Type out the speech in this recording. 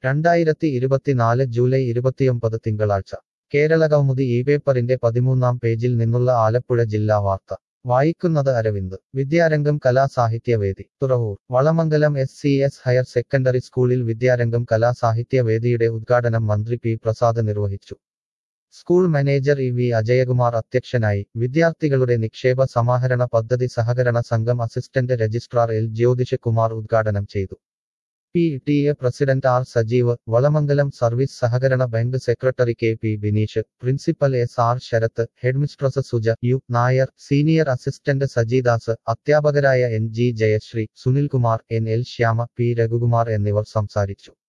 രണ്ടായിരത്തി ഇരുപത്തിനാല് ജൂലൈ ഇരുപത്തിയൊമ്പത് തിങ്കളാഴ്ച കേരളകൗമുദി ഈ പേപ്പറിന്റെ പതിമൂന്നാം പേജിൽ നിന്നുള്ള ആലപ്പുഴ ജില്ലാ വാർത്ത വായിക്കുന്നത് Aravind Vidyarangam Kalasahithyavedi Thuravoor Valamangalam S C S higher secondary സ്കൂളിൽ വിദ്യാരംഗം കലാസാഹിത്യവേദിയുടെ ഉദ്ഘാടനം മന്ത്രി പി പ്രസാദ് നിർവഹിച്ചു school manager E V Ajayakumar അധ്യക്ഷനായി വിദ്യാർത്ഥികളുടെ നിക്ഷേപ സമാഹരണ പദ്ധതി സഹകരണ സംഘം അസിസ്റ്റന്റ് രജിസ്ട്രാർ എൽ ജ്യോതിഷ കുമാർ ഉദ്ഘാടനം ചെയ്തു P T A president R Sajeev Valamangalam service സഹകരണ bank secretary K P Bineesh principal S R Sarath headmistress Suja U Nair senior assistant Sajidas അധ്യാപകരായ N G Jayasree Sunilkumar N L Shyama P Raghukumar എന്നിവർ സംസാരിച്ചു